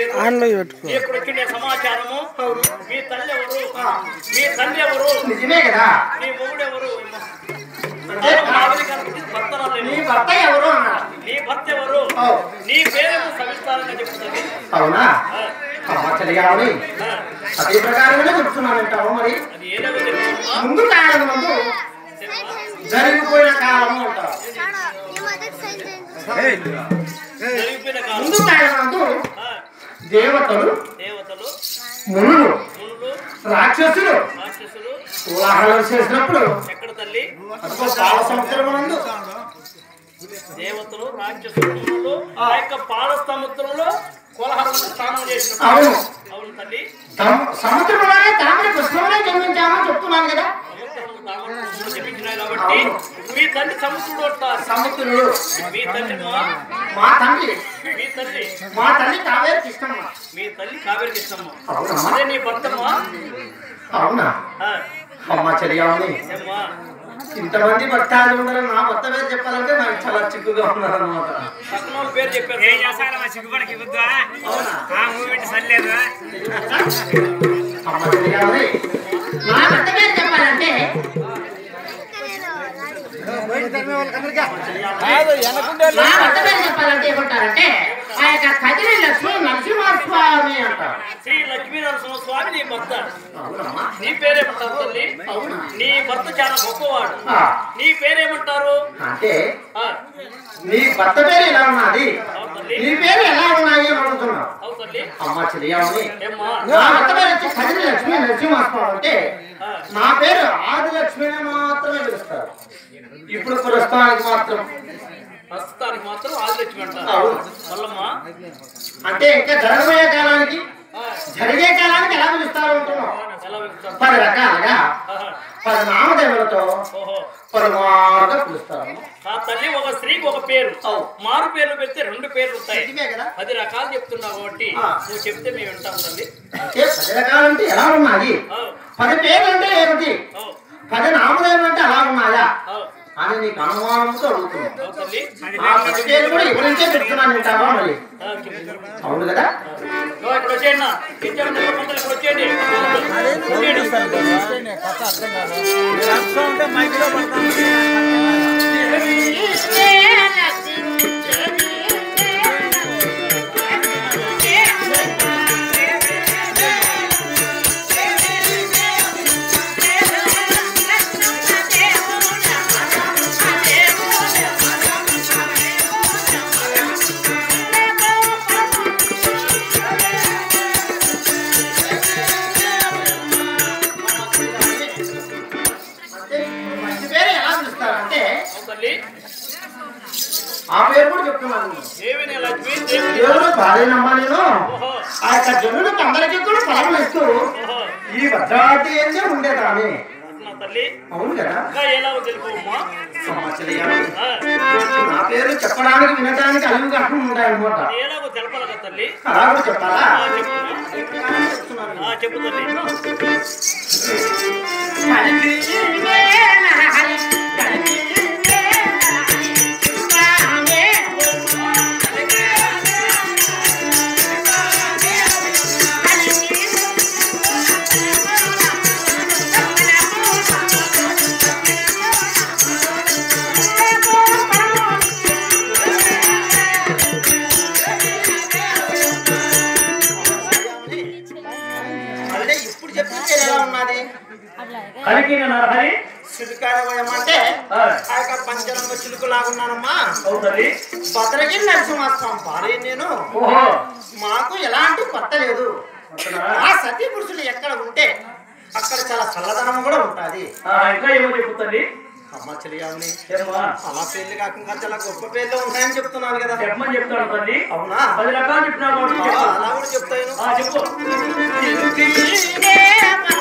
పేరు ఆన్లో పెట్టుకో ఇప్పుడు వచ్చిన సమాచారము మీ తల్లి ఎవరు మీ తండ్రి ఎవరు నిజమే కదా మీ మొగుడు ఎవరు అంటే భర్త రాలేదు. నీ భర్త ఎవరు అన్నాడు నీ భర్త ఎవరు ఓ. నీ పేరేమో సవిస్తారంగా చెప్తుంది అవునా అమ్మ చెలియావని అదే ప్రకారంగానే చెప్తున్నానంటావు మరి అది ఏదో తెలుసుకున్నా ముందు కాలం ముందు జరిగిపోయిన కాలము అంటావు జరిగిపోయిన కాలం ముందు కాలం నందు ఆ, దేవతలు దేవతలు మునులు మునులు రాక్షసులు రాక్షసులు కోలాహలం చేసినప్పుడు ఎక్కడ తల్లి అదిగో పాల సముద్రం నందు దేవతలు రాక్షసులు మునులు ఆ యొక్క పాల సముద్రంలో కోలాహలం స్నానం చేసినప్పుడు అవును అవును తల్లి సము- సముద్రంలోనే తామర పుష్పంలో జన్మించామని చెప్తున్నాను కదా సముద్రంలో తామరపుష్పాలు జపించినాయి కాబట్టి మీ తల్లి సముద్రుడు అంటారు సముద్రుడు మీ తల్లి మా మా తండ్రి మీ తల్లి మా తల్లి కావేరి కృష్ణమ్మ మీ తల్లి కావేరి కృష్ణమ్మ అవునమ్మా అదే నీ భర్తమ్మా అవునా ఆ, అమ్మ చెలియావని ఏమ్మా ఇంతమంది భక్తాలు ఉండరు నా భర్త పేరు చెప్పాలంటే నాకు చాలా చిక్కుగా ఉన్నారన్నమాట పక్కన వాళ్ళ పేరు చెప్పారు ఏం చేస్తారమ్మా సిగ్గుపడకి ఇవ్వద్దా అవునా ఆ మూమెంట్ సరిలేదు అమ్మ చెలియావని నా భర్త పేరు చెప్పాలంటే నా భర్త పేరు చెప్పాలంటే ఏమంటారంటే ఆ యొక్క కదిరి లక్ష్మీ నరసింహస్వామి అంటారు శ్రీ లక్ష్మీనరసింహ స్వామి నీ భర్త అవునమ్మా నీ పేరేమంటారు తల్లి అవునా నీ భర్త చాలా గొప్పవాడు ఆ, నీ పేరేమంటారు అంటే ఆ, నీ భర్త పేరు ఎలా ఉన్నది అవును తల్లి నీ పేరు ఎలా ఉన్నాయి అని అడుగుతున్నావు అవును తల్లి అమ్మ చెలియావని ఏమ్మా నా భర్త పేరు వచ్చి కదిరి లక్ష్మీ నరసింహస్వామి అంటే ఆ, నా పేరు ఆది లక్ష్మిని మాత్రమే పిలుస్తారు ఇప్పుడు ప్రస్తుతానికి మాత్రం ప్రస్తుతానికి మాత్రం ఆదిలక్ష్మి అంటారు అవును. వల్లమ్మా అంటే ఇంకా జరగబోయే కాలానికి ఆ, జరిగే కాలానికి ఎలా పిలుస్తారు అంటున్నాం ఎలా వెళ్తారు పది రకాలుగా ఆహా, పది నామదేవులతో ఓహో పలుమారుగా పిలుస్తారు ఆ తల్లి ఒక స్త్రీకి ఒక పేరు అవును. మారు పేర్లు పెడితే రెండు పేర్లు ఉంటాయి నిజమే కదా పది రకాలు చెప్తున్నావు కాబట్టి ఆ. నువ్వు చెప్తే మేము వింటాం తల్లి అంటే పది రకాలంటే ఎలా ఉన్నాయి అవు, పది పేర్లు అంటే ఏమిటి అవు, పది నామదేవులు అంటే అలా ఉన్నాయా అవు, అని నీకు అనుమానంతో అడుగుతున్నాను అవు తల్లి ఆ పది పేర్లు కూడా ఎవరించే పెడుతున్నాను వింటావా మరి ఆ, చెప్పు. అవును కదా నువ్వు ఇక్కడ వచ్చేయండి అన్న. ఇచ్చాము నెల మందులు ఇక్కడ వచ్చేయండి వచ్చేయండి. ఉంటే మైక్లో పడతాను అంటే మంచి పేరు ఎలా పిలుస్తారంటే అవు తల్లి ఆ పేరు కూడా చెప్తున్నాను దేవిని లక్ష్మి దేవిని దేవుడు భార్యనమ్మా నేను ఓహో ఆ యొక్క జనులకు అందరికీ కూడా ఫలములు ఇస్తూ ఓహో ఈ భద్రావతి ఏందే ఉండేదాన్ని నా తల్లి అవును కదా ఇంకా ఎలా తెలుపుమ్మా సమాచారం ఆ, నా పేరు చెప్పడానికి వినడానికి అలుగు కాకుండా ఉంటాయన్నమాట ఎలాగో తెలపాలి కదా తల్లి అలా కూడా చెప్పాలా ఆ, చెప్పమ్మా. ఆ, చెప్పు తల్లి అంటే ఇప్పుడు చెప్పిన పేరు ఎలా ఉన్నది కలికిన నరహరి చిలుకారవయం అంటే ఆ, ఆ యొక్క పంచరంగ చిలుకు లాగున్నానమ్మా అవు తల్లి భద్రగిరి నరసింహాస్వామి భార్య నేను ఓహో మాకు ఎలాంటి కొత్త లేదు వస్తున్నారా? ఆ సతీ పురుషులు ఎక్కడ ఉంటే అక్కడ చాలా చల్లదనం కూడా ఉంటది ఆ, ఇంకా ఏమో చెప్పు తల్లి అమ్మ చెలియామని ఏమ్మా అలా పేర్లు కాకుండా చాలా గొప్ప పేర్లు ఉన్నాయని చెప్తున్నాను కదా చెప్పమని చెప్తాను తల్లి అవునా పది రకాలు చెప్పినావు కాబట్టి ఆ, చెప్పు అలా కూడా చెప్తాను ఆ, చెప్పు చిలుకీ